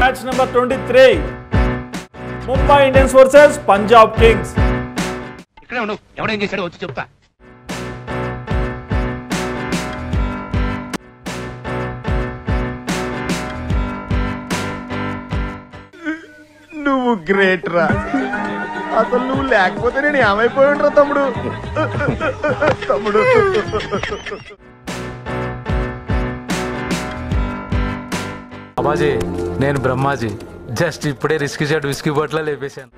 match number twenty three Mumbai Indians versus Punjab Kings ఇక్కడే ఉండవు ఎవడేం చేశాడో వచ్చి చెప్తా నువ్వు గ్రేట్ రా అసలు నువ్వు లేకపోతే నేను ఏమైపోయి ఉంటా తమ్ముడు తమ్ముడు అమ్మాజీ నేను బ్రహ్మాజీ జస్ట్ ఇప్పుడే రిస్క్ షాట్ విస్కీ బొట్ల లేపేశాను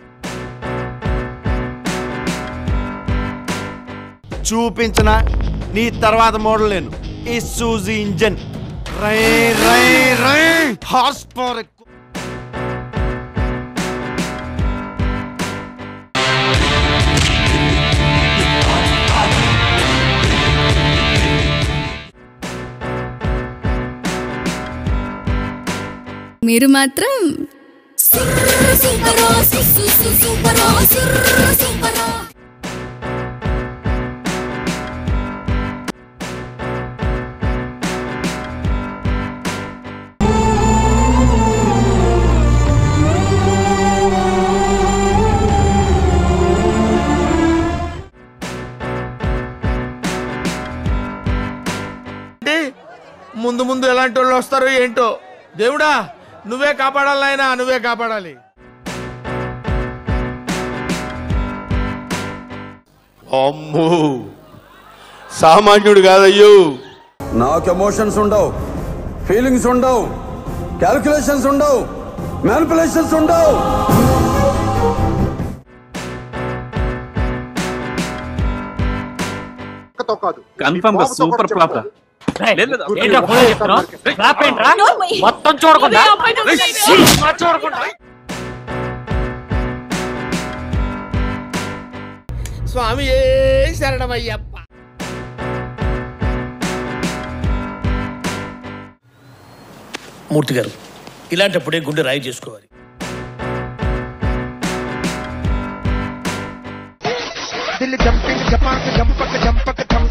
చూపించిన నీ తర్వాత మోడల్ నేను ఈ సూజీ ఇంజన్ రై రై రై హార్స్ పవర్ ఎక్కువ మీరు మాత్రం సూపరో సూపరో సూపరో అంటే ముందు ముందు ఎలాంటి వాళ్ళు వస్తారో ఏంటో దేవుడా నువ్వే కాపాడాలి నాయనా నువ్వే కాపాడాలి అమ్మో సామాన్యుడు కాదయ్యో నాకు ఎమోషన్స్ ఉండవు ఫీలింగ్స్ ఉండవు క్యాల్కులేషన్స్ ఉండవు మ్యానిపులేషన్స్ ఉండవు కన్ఫర్మ్ గా సూపర్ ఫ్లాప్ రా మొత్తం చూడకుండా స్వామి ఏ శరణమయ్యప్ప మూర్తి గారు ఇలాంటప్పుడే గుండె రాయి చేసుకోవాలి దిల్ జంపింగ్ జపాంగ్ జంపక జంపక జం